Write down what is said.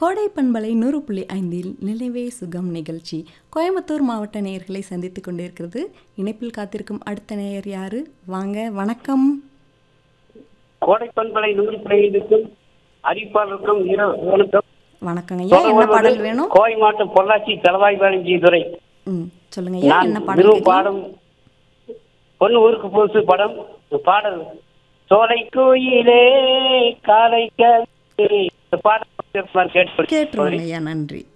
கோடை பண்பலை நூறு புள்ளி ஐந்தில் நினைவே சுகம் நிகழ்ச்சி கோயம்புத்தூர் மாவட்ட நேயர்களை சந்தித்துக் கொண்டிருக்கிறது இணைப்பில் காத்திருக்கும் அடுத்த நேயர் யாரு வாங்க வணக்கம் கோடை பண்பலை நூறு பிள்ளைகளுக்கும் அறிவிப்பாளருக்கும் இரவு வணக்கம் வணக்கங்க ஐயா என்ன பாடல் வேணும் கோவை மாவட்டம் பொள்ளாச்சி தலவாய் வேலஞ்சி துறை ம் சொல்லுங்க ஐயா நான் என்ன பாடல் விரும்பும் கேட்கலாம்? பாடம் பொண்ணு ஊருக்கு புதுசு படம் பாடல் சோலை கோயிலே காலை கவிதை. இந்த பாடல் கேட்டு கேட்டுருவோங்க ஐயா நன்றி